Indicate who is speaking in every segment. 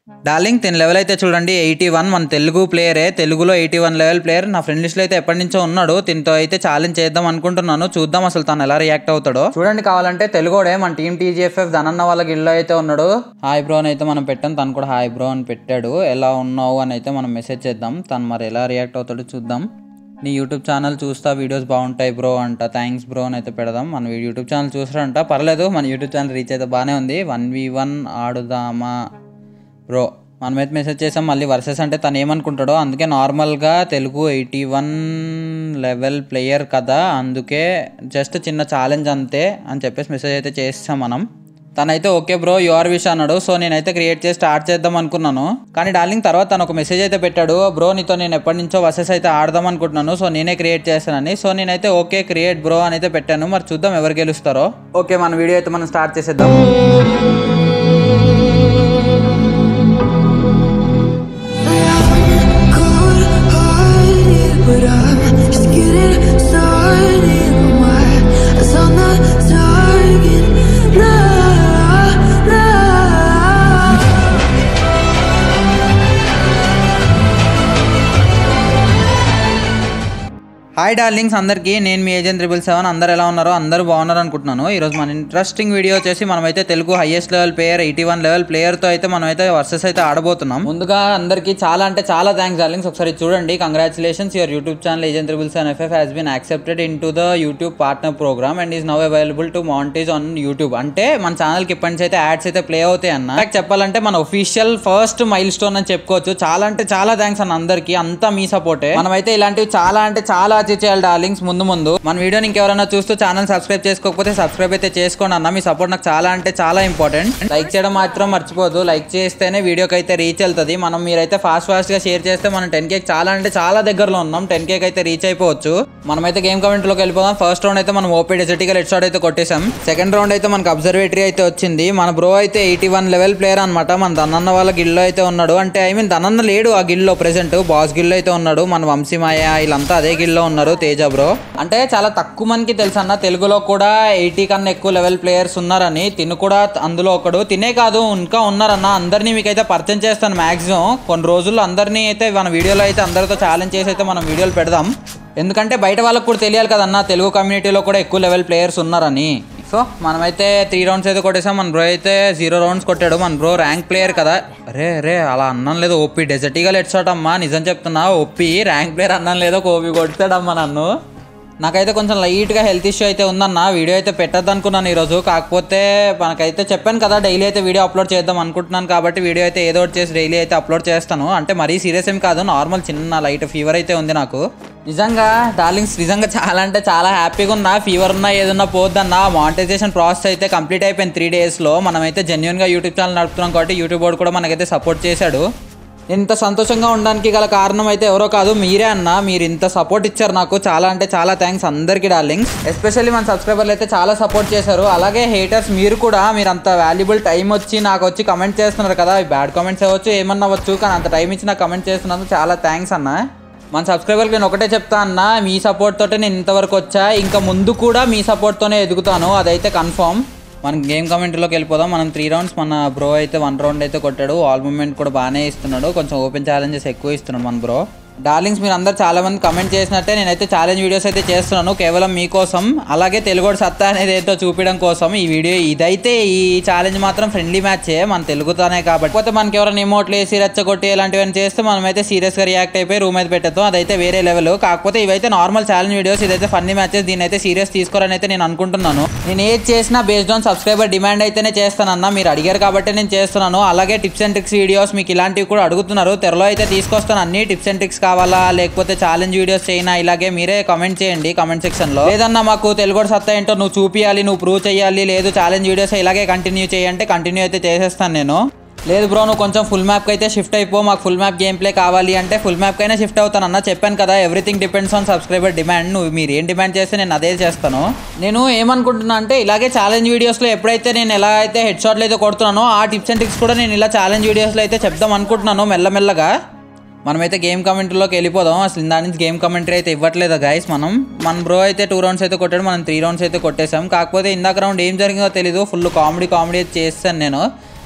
Speaker 1: Darling తిన level అయితే చూడండి ఎయిటీ వన్ మన తెలుగు ప్లేయరే తెలుగులో ఎయిటీ వన్ లెవెల్ ప్లేయర్ నా ఫ్రెండ్ లిస్ట్లో అయితే ఎప్పటి నుంచో ఉన్నాడు దీంతో అయితే ఛాలెంజ్ చేద్దాం అనుకుంటున్నాను చూద్దాం అసలు తను ఎలా రియాక్ట్ అవుతాడో చూడండి కావాలంటే తెలుగుడే మన టీం టీజీఎఫ్ఎఫ్ ధనన్న వాళ్ళ గిల్లో అయితే ఉన్నాడు హాయ్ బ్రో అని అయితే మనం పెట్టాం తను కూడా హాయ్ బ్రో అని పెట్టాడు ఎలా ఉన్నావు అని అయితే మనం మెసేజ్ చేద్దాం తను మరి ఎలా రియాక్ట్ అవుతాడో చూద్దాం నీ యూట్యూబ్ ఛానల్ చూస్తా వీడియోస్ బాగుంటాయి బ్రో అంట థ్యాంక్స్ బ్రో అని అయితే పెడదాం మన యూట్యూబ్ ఛానల్ చూసారంట పర్లేదు మన యూట్యూబ్ ఛానల్ రీచ్ అయితే బాగానే ఉంది వన్ వి వన్ ఆడుదామా బ్రో మనమైతే మెసేజ్ చేసాం మళ్ళీ వర్సెస్ అంటే తను ఏమనుకుంటాడో అందుకే నార్మల్గా Telugu eighty one level player కదా అందుకే జస్ట్ చిన్న ఛాలెంజ్ అంతే అని చెప్పేసి మెసేజ్ అయితే చేస్తాం మనం తనైతే ఓకే బ్రో యువర్ విష్ అన్నాడు సో నేనైతే క్రియేట్ చేసి స్టార్ట్ చేద్దాం అనుకున్నాను కానీ డార్లింగ్ తర్వాత తను ఒక మెసేజ్ అయితే పెట్టాడు బ్రో నీతో నేను ఎప్పటి నుంచో వర్సెస్ అయితే ఆడదాం అనుకుంటున్నాను సో నేనే క్రియేట్ చేస్తానని సో నేనైతే ఓకే క్రియేట్ బ్రో అని అయితే పెట్టాను మరి చూద్దాం ఎవరు గెలుస్తారో ఓకే మన వీడియో అయితే మనం స్టార్ట్ చేసేద్దాం
Speaker 2: Cold-hearted, but I'm just getting started. My eyes on the target. Nah, nah.
Speaker 1: Hi darlings అందరికీ నేను మీ ఏజెంట్ త్రిబుల్ సెవెన్ అందరు ఎలా ఉన్నారో అందరూ బాగున్నారు అనుకుంటున్నాను ఈరోజు మన ఇంట్రెస్టింగ్ వీడియో వచ్చేసి మనమైతే Telugu highest level player eighty one level ప్లేయర్తో అయితే మనమైతే వర్సెస్ అయితే ఆడబోతున్నాం ముందుగా అందరికీ చాలా అంటే చాలా థ్యాంక్స్ డార్లింగ్స్ ఒకసారి చూడండి congratulations your YouTube channel agent triple seven FF has been accepted into the YouTube partner program and is now available to montage on YouTube అంటే మన ఛానల్కి ఇప్పటి నుంచి అయితే యాడ్స్ అయితే ప్లే అవుతాయి అన్న Fact చెప్పాలంటే మన ఒఫీషియల్ ఫస్ట్ మైల్ స్టోన్ అని చెప్పుకోవచ్చు చాలా అంటే చాలా థ్యాంక్స్ అన్న అందరికీ అంతా మీ సపోర్టే మనమైతే ఇలాంటివి చాలా అంటే చాలా అచీవ్ చేయాలి డార్లింగ్స్ ముందు ముందు మన వీడియోని ఇంకెవరైనా చూస్తూ ఛానల్ సబ్స్క్రైబ్ చేసుకోకపోతే సబ్స్క్రైబ్ అయితే చేసుకోండి అన్న మీ సపోర్ట్ నాకు చాలా అంటే చాలా ఇంపార్టెంట్ లైక్ చేయడం మాత్రం మర్చిపోదు లైక్ చేస్తేనే వీడియోకి అయితే రీచ్ వెళ్తుంది మనం మీరైతే ఫాస్ట్ ఫాస్ట్ గా షేర్ చేస్తే మనం టెన్ కేక్ చాలా అంటే చాలా దగ్గరలో ఉన్నాం టెన్ కేక్ అయితే రీచ్ అయిపోవచ్చు మనమైతే గేమ్ కమెంట్ లోకి వెళ్ళిపోదాం ఫస్ట్ రౌండ్ అయితే మనం ఓపీ డెసిటికల్ హెడ్ షాట్ అయితే కొట్టేసాం సెకండ్ రౌండ్ అయితే మనకు అబ్జర్వేటరీ అయితే వచ్చింది మన బ్రో అయితే ఎయిటీ వన్ లెవెల్ ప్లేయర్ అనమాట మన దనన్న వాళ్ళ గిల్లో అయితే ఉన్నాడు అంటే ఐ మీన్ దనన్న లేడు ఆ గిల్లో ప్రెసెంట్ బాస్ గిల్లో అయితే ఉన్నాడు మన వంశీమాయ వీళ్ళంతా అదే గిల్లో ఉన్నారు తేజ బ్రో అంటే చాలా తక్కువ మందికి తెలుసు అన్న తెలుగులో కూడా ఎయిటీ కన్నా ఎక్కువ లెవెల్ ప్లేయర్స్ ఉన్నారని తిను కూడా అందులో ఒకడు తినే కాదు ఇంకా ఉన్నారన్న అందరినీ మీకైతే పరిచయం చేస్తాను మాక్సిమం కొన్ని రోజుల్లో అందరినీ అయితే మన వీడియోలో అయితే అందరితో ఛాలెంజ్ చేసి అయితే మనం వీడియోలు పెడదాం ఎందుకంటే బయట వాళ్ళకు కూడా తెలియాలి కదన్న తెలుగు కమ్యూనిటీలో కూడా ఎక్కువ లెవెల్ ప్లేయర్స్ ఉన్నారని సో మనమైతే త్రీ రౌండ్స్ అయితే కొట్టేసాం మన బ్రో అయితే జీరో రౌండ్స్ కొట్టాడు మన బ్రో ర్యాంక్ ప్లేయర్ కదా రే రే అలా అన్నం లేదు ఓపీ డెజర్టీగా లెట్సాడమ్మా నిజం చెప్తున్నా ఓపీ ర్యాంక్ ప్లేయర్ అన్నం లేదో ఓపీ కొడతాడమ్మా నన్ను నాకైతే కొంచెం లైట్గా హెల్త్ ఇష్యూ అయితే ఉందన్న వీడియో అయితే పెట్టద్దు అనుకున్నాను ఈరోజు కాకపోతే మనకైతే చెప్పాను కదా డైలీ అయితే వీడియో అప్లోడ్ చేద్దాం అనుకుంటున్నాను కాబట్టి వీడియో అయితే ఏదో ఒకటి చేసి డైలీ అయితే అప్లోడ్ చేస్తాను అంటే మరీ సీరియస్ ఏం కాదు నార్మల్ చిన్న లైట్ ఫీవర్ అయితే ఉంది నాకు నిజంగా డార్లింగ్స్ నిజంగా చాలా అంటే చాలా హ్యాపీగా ఉన్నా ఫీవర్ ఉన్నా ఏదన్నా పోద్దన్న మానిటైజేషన్ ప్రాసెస్ అయితే కంప్లీట్ అయిపోయింది త్రీ డేస్లో మనమైతే జెన్యున్గా యూట్యూబ్ ఛానల్ నడుపుతున్నాం కాబట్టి యూట్యూబ్ వాడు కూడా మనకైతే సపోర్ట్ చేశాడు ఇంత సంతోషంగా ఉండడానికి గల కారణం అయితే ఎవరో కాదు మీరే అన్న మీరు ఇంత సపోర్ట్ ఇచ్చారు నాకు చాలా అంటే చాలా థ్యాంక్స్ అందరికీ డార్లింగ్స్ ఎస్పెషల్లీ మన సబ్స్క్రైబర్లు అయితే చాలా సపోర్ట్ చేశారు అలాగే హేటర్స్ మీరు కూడా మీరు అంత వాల్యుబుల్ టైం వచ్చి నాకు వచ్చి కమెంట్ చేస్తున్నారు కదా బ్యాడ్ కామెంట్స్ అవ్వచ్చు ఏమన్నా అవ్వచ్చు కానీ అంత టైం ఇచ్చి నాకు కమెంట్ చేస్తున్నందుకు చాలా థ్యాంక్స్ అన్న మన సబ్స్క్రైబర్కి నేను ఒకటే చెప్తా అన్న మీ సపోర్ట్ తోటే నేను ఇంతవరకు వచ్చా ఇంకా ముందు కూడా మీ సపోర్ట్తోనే ఎదుగుతాను అదైతే కన్ఫర్మ్ మనం గేమ్ కమెంట్లోకి వెళ్ళిపోదాం మనం త్రీ రౌండ్స్ మన బ్రో అయితే వన్ రౌండ్ అయితే కొట్టాడు ఆల్ మూమెంట్ కూడా బాగానే ఇస్తున్నాడు కొంచెం ఓపెన్ ఛాలెంజెస్ ఎక్కువ ఇస్తున్నాడు మన బ్రో డార్లింగ్స్ మీరు అందరు చాలా మంది కమెంట్ చేసినట్టే నేనైతే ఛాలెంజ్ వీడియోస్ అయితే చేస్తున్నాను కేవలం మీకోసం అలాగే తెలుగు సత్తా అనేది ఏంటో చూపించడం కోసం ఈ వీడియో ఇదైతే ఈ ఛాలెంజ్ మాత్రం ఫ్రెండ్లీ మ్యాచే మన తెలుగుతోనే కాబట్టి పోతే మనకి ఎవరైనా ఇమోట్లు వేసి రెచ్చగొట్టి ఇలాంటివన్నీ చేస్తే మనమైతే సీరియస్గా రియాక్ట్ అయిపోయి రూమ్ అయితే పెట్టేస్తాం అదైతే వేరే లెవెల్ కాకపోతే ఇవైతే నార్మల్ ఛాలెంజ్ వీడియోస్ ఇదైతే ఫన్నీ మ్యాచెస్ దీని అయితే సీరియస్ తీసుకోరని అయితే నేను అనుకుంటున్నాను నేను ఏది చేసినా బేస్డ్ ఆన్ సబ్స్క్రైబర్ డిమాండ్ అయితేనే చేస్తానన్న మీరు అడిగారు కాబట్టి నేను చేస్తున్నాను అలాగే టిప్స్ అండ్ ట్రిక్స్ వీడియోస్ మీకు ఇలాంటివి కూడా అడుగుతున్నారు త్వరలో అయితే తీసుకొస్తాను అన్ని టిప్స్ అండ్ ట్రిక్స్ కావాలా లేకపోతే ఛాలెంజ్ వీడియోస్ చేయనా ఇలాగే మీరే కమెంట్ చేయండి కమెంట్ సెక్షన్ లో లేదన్నా మాకు తెలుగు సత్తా ఏంటో నువ్వు చూపియాలి నువ్వు ప్రూవ్ చేయాలి లేదు ఛాలెంజ్ వీడియోస్ ఇలాగే కంటిన్యూ చేయంటే కంటిన్యూ అయితే చేసేస్తాను నేను లేదు బ్రో నువ్వు కొంచెం ఫుల్ మ్యాప్కి అయితే షిఫ్ట్ అయిపో మాకు ఫుల్ మ్యాప్ గేమ్ ప్లే కావాలి అంటే ఫుల్ మ్యాప్కి అయినా షిఫ్ట్ అవుతాను అన్న చెప్పాను కదా everything depends on subscriber demand నువ్వు మీరు ఏం డిమాండ్ చేస్తే నేను అదే చేస్తాను నేను ఏమనుకుంటున్నా అంటే ఇలాగే ఛాలెంజ్ వీడియోస్లో ఎప్పుడైతే నేను ఎలా అయితే హెడ్ షాట్లు అయితే కొడుతున్నానో ఆ టిప్స్ అండ్ ట్రిక్స్ కూడా నేను ఇలా ఛాలెంజ్ వీడియోస్లో అయితే చెప్దాం అనుకుంటున్నాను మెల్లమెల్లగా మనమైతే గేమ్ కమెంట్రీలోకి వెళ్ళిపోదాం అసలు దాని నుంచి గేమ్ కమెంటరీ అయితే ఇవ్వట్లేదు గైస్ మనం మన బ్రో అయితే టూ రౌండ్స్ అయితే కొట్టాడు మనం త్రీ రౌండ్స్ అయితే కొట్టేసాం కాకపోతే ఇందాక రౌండ్ ఏం జరిగిందో తెలీదు ఫుల్ కామెడీ కామెడీ అయితే చేస్తాను నేను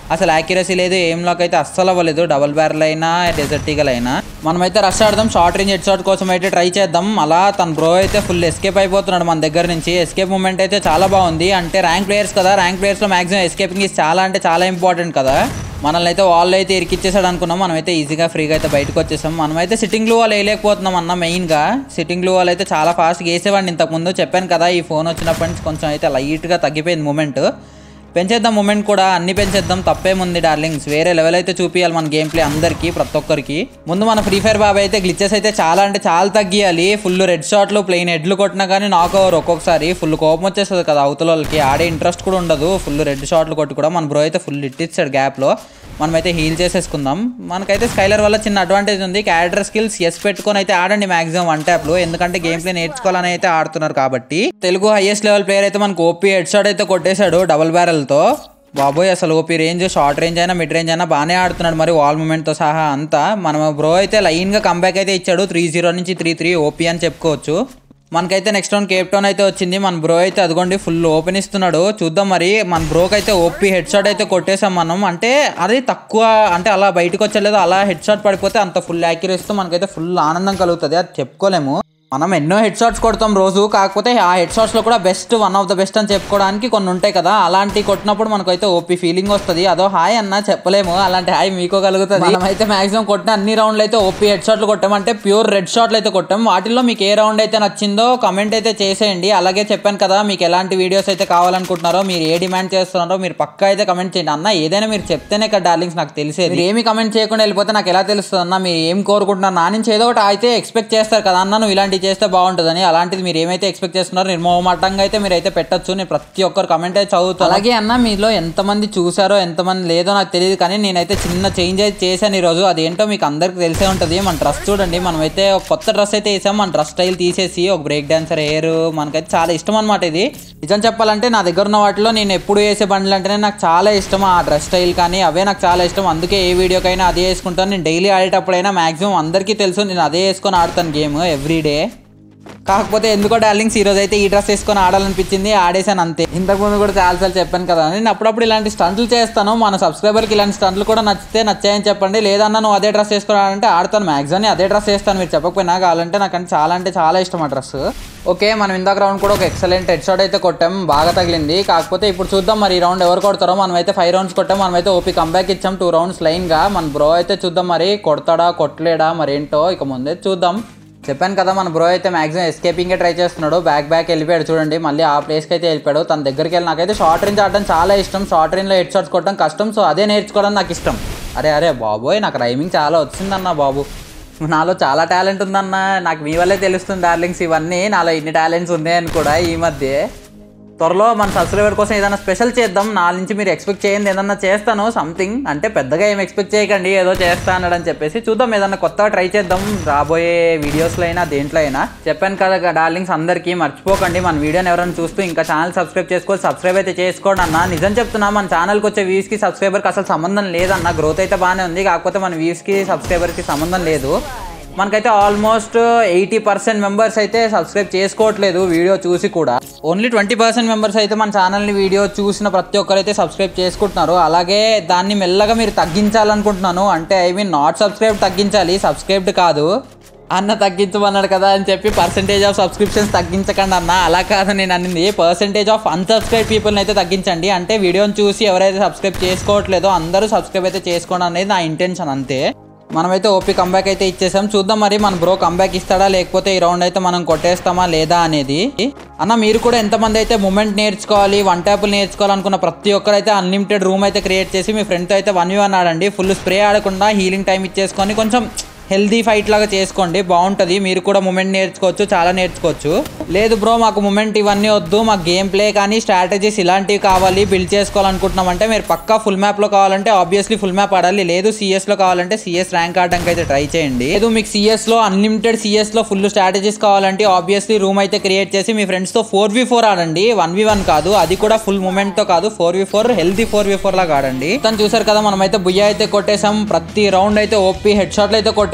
Speaker 1: అసలు యాక్యురసీ లేదు ఏం లాక్ అయితే అస్సలు అవ్వలేదు డబుల్ బ్యారల్ అయినా డెజర్ట్ ఈగల్ అయినా మనమైతే రష్ ఆడదాం షార్ట్ రేంజ్ హెడ్ షాట్ కోసం అయితే ట్రై చేద్దాం అలా తన బ్రో అయితే ఫుల్ ఎస్కేప్ అయిపోతున్నాడు మన దగ్గర నుంచి ఎస్కేప్ మూమెంట్ అయితే చాలా బాగుంది అంటే ర్యాంక్ ప్లేయర్స్ కదా ర్యాంక్ ప్లేయర్స్లో మాక్సిమం ఎస్కేపింగ్ ఇస్ చాలా అంటే చాలా ఇంపార్టెంట్ కదా మనల్ని అయితే వాళ్ళు అయితే ఇరికిచ్చేసాడు అనుకున్నాం మనమైతే ఈజీగా ఫ్రీగా అయితే బయటకు వచ్చేసాం మనమైతే సిట్టింగ్ లో వాళ్ళు వేయలేకపోతున్నాం అన్న మెయిన్గా సిట్టింగ్ లో వాళ్ళు అయితే చాలా ఫాస్ట్గా వేసేవాడిని ఇంతకుముందు చెప్పాను కదా ఈ ఫోన్ వచ్చినప్పటి నుంచి కొంచెం అయితే లైట్గా తగ్గిపోయింది మూమెంట్ పెంచేద్దాం మూమెంట్ కూడా అన్ని పెంచేద్దాం తప్పేముంది డార్లింగ్స్ వేరే లెవెల్ అయితే చూపించాలి మన గేమ్ ప్లే అందరికీ ప్రతి ఒక్కరికి ముందు మన ఫ్రీ ఫైర్ బాబు అయితే గ్లిచెస్ అయితే చాలా అంటే చాలా తగ్గియాలి ఫుల్ రెడ్ షాట్లు ప్లెయిన్ హెడ్లు కొట్టినా కానీ నాక్ ఓవర్ ఒక్కొక్కసారి ఫుల్ కోపం వచ్చేస్తుంది కదా అవతల వాళ్ళకి ఆడే ఇంట్రెస్ట్ కూడా ఉండదు ఫుల్ రెడ్ షాట్లు కొట్టి కూడా మన బ్రో అయితే ఫుల్ ఇట్టిచ్చాడు గ్యాప్లో మనమైతే హీల్ చేసేసుకుందాం మనకైతే స్కైలర్ వల్ల చిన్న అడ్వాంటేజ్ ఉంది క్యారెక్టర్ స్కిల్స్ ఎస్ పెట్టుకొని అయితే ఆడండి మాక్సిమం వన్ ట్యాప్లో ఎందుకంటే గేమ్ ప్లే నేర్చుకోవాలని అయితే ఆడుతున్నారు కాబట్టి తెలుగు హైయెస్ట్ లెవెల్ ప్లేయర్ అయితే మనకు ఓపీ హెడ్ షాట్ అయితే కొట్టేశాడు డబుల్ బ్యారెల్తో బాబోయ్ అసలు ఓపీ రేంజ్ షార్ట్ రేంజ్ అయినా మిడ్ రేంజ్ అయినా బాగానే ఆడుతున్నాడు మరి వాల్ మూమెంట్తో సహా అంతా మనం బ్రో అయితే లైన్గా కంబ్యాక్ అయితే ఇచ్చాడు త్రీ జీరో నుంచి త్రీ త్రీ ఓపీ అని చెప్పుకోవచ్చు మనకైతే నెక్స్ట్ రౌండ్ కేప్ టౌన్ అయితే వచ్చింది మన బ్రో అయితే అదిగోండి ఫుల్ ఓపెన్ ఇస్తున్నాడు చూద్దాం మరి మన బ్రోకి అయితే ఓపీ హెడ్ షాట్ అయితే కొట్టేసాం మనం అంటే అది తక్కువ అంటే అలా బయటకు వచ్చలేదు అలా హెడ్ షాట్ పడిపోతే అంత ఫుల్ యాక్యురేస్తో మనకైతే ఫుల్ ఆనందం కలుగుతుంది అది చెప్పుకోలేము మనం ఎన్నో హెడ్ షాట్స్ కొడతాం రోజు కాకపోతే ఆ హెడ్ షాట్స్లో కూడా best one of the best అని చెప్పుకోవడానికి కొన్ని ఉంటాయి కదా అలాంటి కొట్టినప్పుడు మనకైతే ఓపీ ఫీలింగ్ వస్తుంది అదో హాయ్ అన్న చెప్పలేము అలాంటి హాయ్ మీకు కలుగుతుంది మనమైతే మాక్సిమం కొట్టిన అన్ని రౌండ్లు అయితే ఓపీ హెడ్ షాట్లు కొట్టామంటే ప్యూర్ రెడ్ షాట్లు అయితే కొట్టాం వాటిల్లో మీకు ఏ రౌండ్ అయితే నచ్చిందో కమెంట్ అయితే చేసేయండి అలాగే చెప్పాను కదా మీకు ఎలాంటి వీడియోస్ అయితే కావాలనుకుంటున్నారో మీరు ఏ డిమాండ్ చేస్తున్నారో మీరు పక్కా అయితే కమెంట్ చేయండి అన్న ఏదైనా మీరు చెప్తేనే కదా డార్లింగ్స్ నాకు తెలిసేది మీరు ఏమి కమెంట్ చేయకుండా వెళ్ళిపోతే నాకు ఎలా తెలుస్తుంది అన్న మీరు ఏం కోరుకుంటున్నారు నా నుంచి ఏదో ఒకటి అయితే ఎక్స్పెక్ట్ చేస్తారు కదా అన్న నువ్వు ఇలాంటివి చేస్తే బాగుంటుందని అలాంటిది మీరు ఏమైతే ఎక్స్పెక్ట్ చేస్తున్నారో నిర్మోహమాటంగా అయితే మీరు అయితే పెట్టచ్చు నేను ప్రతి ఒక్కరు కమెంట్ అయితే చదువుతాను అలాగే అన్న మీలో ఎంతమంది చూసారో ఎంతమంది లేదో నాకు తెలియదు కానీ నేనైతే చిన్న చేంజ్ అయితే చేశాను ఈరోజు అదేంటో మీకు అందరికి తెలిసే ఉంటుంది మన డ్రెస్ చూడండి మనమైతే ఒక కొత్త డ్రెస్ అయితే వేసాం మన డ్రెస్ స్టైల్ తీసేసి ఒక బ్రేక్ డాన్సర్ హెయిర్ మనకైతే చాలా ఇష్టం అనమాట ఇది నిజం చెప్పాలంటే నా దగ్గర ఉన్న వాటిలో నేను ఎప్పుడు వేసే బండ్లు అంటేనే నాకు చాలా ఇష్టం ఆ డ్రెస్ స్టైల్ కానీ అవే నాకు చాలా ఇష్టం అందుకే ఏ వీడియోకైనా అదే వేసుకుంటాను నేను డైలీ ఆడేటప్పుడైనా మాక్సిమం అందరికీ తెలుసు నేను అదే వేసుకొని ఆడతాను గేమ్ ఎవ్రీ డే కాకపోతే ఎందుకో డార్లింగ్స్ ఈ రోజు అయితే ఈ డ్రెస్ వేసుకొని ఆడాలనిపించింది ఆడేసాను అంతే ఇంతకు ముందు కూడా చాలాసార్లు చెప్పాను కదా నేను అప్పుడప్పుడు ఇలాంటి స్టంట్లు చేస్తాను మన సబ్స్క్రైబర్కి ఇలాంటి స్టంట్లు కూడా నచ్చితే నచ్చాయని చెప్పండి లేదన్నా నువ్వు అదే డ్రెస్ వేసుకొని ఆడాలంటే ఆడతాను మ్యాక్సిమం అదే డ్రెస్ వేస్తాను మీరు చెప్పకపోయినా కావాలంటే నాకంటే చాలా అంటే చాలా ఇష్టం ఆ డ్రెస్ ఓకే మనం ఇందాక రౌండ్ కూడా ఒక ఎక్సలెంట్ హెడ్ షాట్ అయితే కొట్టాం బాగా తగిలింది కాకపోతే ఇప్పుడు చూద్దాం మరి ఈ రౌండ్ ఎవరు కొడతారో మనం అయితే ఫైవ్ రౌండ్స్ కొట్టాం మనం అయితే ఓపీ కంబ్యాక్ ఇచ్చాం టూ రౌండ్స్ లైన్గా మన బ్రో అయితే చూద్దాం మరి కొడతాడా కొట్టలేడా మరి ఏంటో ఇక ముందే చూద్దాం చెప్పాను కదా మన బ్రో అయితే మాక్సిమం ఎస్కేపింగే ట్రై చేస్తున్నాడు బ్యాక్ బ్యాక్ వెళ్ళిపోయాడు చూడండి మళ్ళీ ఆ ప్లేస్కి అయితే వెళ్ళిపోయాడు తన దగ్గరికి వెళ్ళి నాకైతే షార్ట్ రేంజ్ ఆడడం చాలా ఇష్టం షార్ట్ రేంజ్లో హెడ్ షాట్స్ కొట్టడం కష్టం సో అదే నేర్చుకోవడం నాకు ఇష్టం అరే అరే బాబోయ్ నాకు రైమింగ్ చాలా వచ్చిందన్న బాబు నాలో చాలా టాలెంట్ ఉందన్న నాకు మీ వల్లే తెలుస్తుంది డార్లింగ్స్ ఇవన్నీ నాలో ఇన్ని టాలెంట్స్ ఉన్నాయని కూడా ఈ మధ్య త్వరలో మన సబ్స్క్రైబర్ కోసం ఏదైనా స్పెషల్ చేద్దాం నా నుంచి మీరు ఎక్స్పెక్ట్ చేయండి ఏదన్నా చేస్తాను సంథింగ్ అంటే పెద్దగా ఏం ఎక్స్పెక్ట్ చేయకండి ఏదో చేస్తా అన్నాడని చెప్పేసి చూద్దాం ఏదన్నా కొత్తగా ట్రై చేద్దాం రాబోయే వీడియోస్లో అయినా దేంట్లో అయినా చెప్పాను కదా డార్లింగ్స్ అందరికీ మర్చిపోకండి మన వీడియోని ఎవరైనా చూస్తూ ఇంకా ఛానల్ సబ్స్క్రైబ్ చేసుకోవాలి సబ్స్క్రైబ్ అయితే చేసుకోండి అన్న నిజం చెప్తున్నా మన ఛానల్కి వచ్చే వ్యూస్కి సబ్స్క్రైబర్కి అసలు సంబంధం లేదన్న గ్రోత్ అయితే బాగానే ఉంది కాకపోతే మన వ్యూస్కి సబ్స్క్రైబర్కి సంబంధం లేదు మనకైతే ఆల్మోస్ట్ ఎయిటీ పర్సెంట్ మెంబర్స్ అయితే సబ్స్క్రైబ్ చేసుకోవట్లేదు వీడియో చూసి కూడా ఓన్లీ ట్వంటీ పర్సెంట్ మెంబర్స్ అయితే మన ఛానల్ని వీడియో చూసిన ప్రతి ఒక్కరు అయితే సబ్స్క్రైబ్ చేసుకుంటున్నారు అలాగే దాన్ని మెల్లగా మీరు తగ్గించాలనుకుంటున్నాను అంటే ఐ మీన్ నాట్ సబ్స్క్రైబ్ తగ్గించాలి సబ్స్క్రైబ్డ్ కాదు అన్న తగ్గించమన్నాడు కదా అని చెప్పి పర్సంటేజ్ ఆఫ్ సబ్స్క్రిప్షన్స్ తగ్గించకండి అన్న అలా కాదు నేను అనింది పర్సంటేజ్ ఆఫ్ అన్సబ్స్క్రైబ్ పీపుల్ని అయితే తగ్గించండి అంటే వీడియోని చూసి ఎవరైతే సబ్స్క్రైబ్ చేసుకోవట్లేదో అందరూ సబ్స్క్రైబ్ అయితే చేసుకోండి అనేది నా ఇంటెన్షన్ అంతే మనమైతే ఓపీ కంబ్యాక్ అయితే ఇచ్చేసాం చూద్దాం మరి మన బ్రో కంబ్యాక్ ఇస్తాడా లేకపోతే ఈ రౌండ్ అయితే మనం కొట్టేస్తామా లేదా అనేది అన్న మీరు కూడా ఎంతమంది అయితే మూమెంట్ నేర్చుకోవాలి వన్ ట్యాపులు నేర్చుకోవాలనుకున్న ప్రతి ఒక్కరు అయితే అన్లిమిటెడ్ రూమ్ అయితే క్రియేట్ చేసి మీ ఫ్రెండ్తో అయితే వన్ వన్ ఆడండి ఫుల్ స్ప్రే ఆడకుండా హీలింగ్ టైం ఇచ్చేసుకొని కొంచెం హెల్దీ ఫైట్ లాగా చేసుకోండి బాగుంటుంది మీరు కూడా మూమెంట్ నేర్చుకోవచ్చు చాలా నేర్చుకోవచ్చు లేదు బ్రో మాకు మూమెంట్ ఇవన్నీ వద్దు మాకు గేమ్ ప్లే కానీ స్ట్రాటజీస్ ఇలాంటివి కావాలి బిల్డ్ చేసుకోవాలనుకుంటున్నామంటే మీరు పక్కా ఫుల్ మ్యాప్లో కావాలంటే ఆబ్వియస్లీ ఫుల్ మ్యాప్ ఆడాలి లేదు సిఎస్లో కావాలంటే సిఎస్ ర్యాంక్ ఆడడానికి అయితే ట్రై చేయండి లేదు మీకు సిఎస్లో అన్లిమిటెడ్ సిఎస్లో ఫుల్ స్ట్రాటజీస్ కావాలంటే ఆబ్వియస్లీ రూమ్ అయితే క్రియేట్ చేసి మీ ఫ్రెండ్స్తో ఫోర్ వి ఫోర్ ఆడండి వన్ వి వన్ కాదు అది కూడా ఫుల్ మూమెంట్తో కాదు four v four healthy four v four లాగా ఆడండి తను చూసారు కదా మనం అయితే బుయ్య అయితే కొట్టేసాం ప్రతి రౌండ్ అయితే ఓపీ హెడ్ షాట్లు అయితే కొట్టేసాం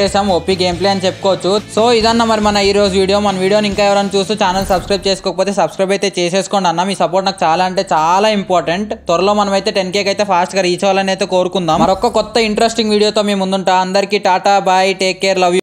Speaker 1: కొట్టేసాం ఓపీ గేమ్ ప్లే అని చెప్పుకోవచ్చు సో ఇదన్న మరి మన ఈ రోజు వీడియో మన వీడియోని ఇంకా ఎవరైనా చూస్తూ ఛానల్ సబ్స్క్రైబ్ చేసుకోకపోతే సబ్స్క్రైబ్ అయితే చేసేసుకోండి అన్న మీ సపోర్ట్ నాకు చాలా అంటే చాలా ఇంపార్టెంట్ త్వరలో మనం అయితే టెన్ కేక్ అయితే ఫాస్ట్ గా రీచ్ అవ్వాలని అయితే కోరుకుందాం మరొక కొత్త ఇంట్రెస్టింగ్ వీడియోతో మీ ముందుంటా అందరికీ tata bye take care love